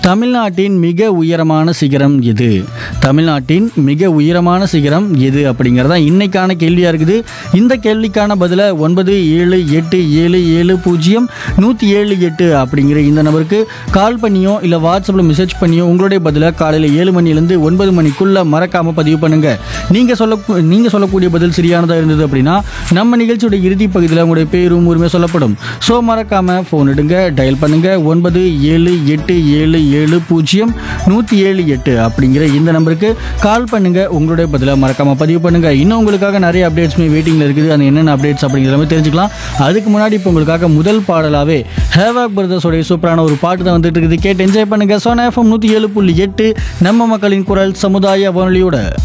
தமிழ்நாட்டின் மிக உயரமான சிகரம் எது தமிழ்நாட்டின் மிக உயரமான சிகரம் எது அப்படிங்கிறதா இன்னைக்கான கேள்வியாக இருக்குது இந்த கேள்விக்கான பதிலை ஒன்பது ஏழு எட்டு ஏழு ஏழு பூஜ்ஜியம் நூற்றி ஏழு எட்டு அப்படிங்கிற இந்த நம்பருக்கு கால் பண்ணியோ இல்லை வாட்ஸ்அப்பில் மெசேஜ் பண்ணியோ உங்களுடைய பதிலை காலையில் ஏழு மணிலேருந்து ஒன்பது மணிக்குள்ளே மறக்காமல் பதிவு பண்ணுங்கள் நீங்கள் சொல்ல நீங்கள் சொல்லக்கூடிய பதில் சரியானதாக இருந்தது அப்படின்னா நம்ம நிகழ்ச்சியோட இறுதி பகுதியில் உங்களுடைய பேரும் உரிமை சொல்லப்படும் ஸோ மறக்காமல் ஃபோன் எடுங்க டயல் பண்ணுங்கள் ஒன்பது ஏழு எட்டு ஏழு ஏழு பூஜ்ஜியம் நூற்றி ஏழு எட்டு அப்படிங்கிற இந்த நம்பருக்கு கால் பண்ணுங்கள் உங்களுடைய பதிலாக மறக்காமல் பதிவு பண்ணுங்கள் இன்னும் உங்களுக்காக நிறைய அப்டேட்ஸுமே வெயிட்டிங்கில் இருக்குது அந்த என்னென்ன அப்டேட்ஸ் அப்படிங்கிற எல்லாமே தெரிஞ்சுக்கலாம் அதுக்கு முன்னாடி இப்போ உங்களுக்காக முதல் பாடலாகவே ஹேவாக் பிரதர்ஸோடைய சூப்பரான ஒரு பாட்டு தான் வந்துட்டு இருக்குது கேட்டு என்ஜாய் பண்ணுங்கள் சோனா எஃப்எம் நூற்றி ஏழு புள்ளி எட்டு நம்ம மக்களின் குரல் சமுதாய வானொலியோட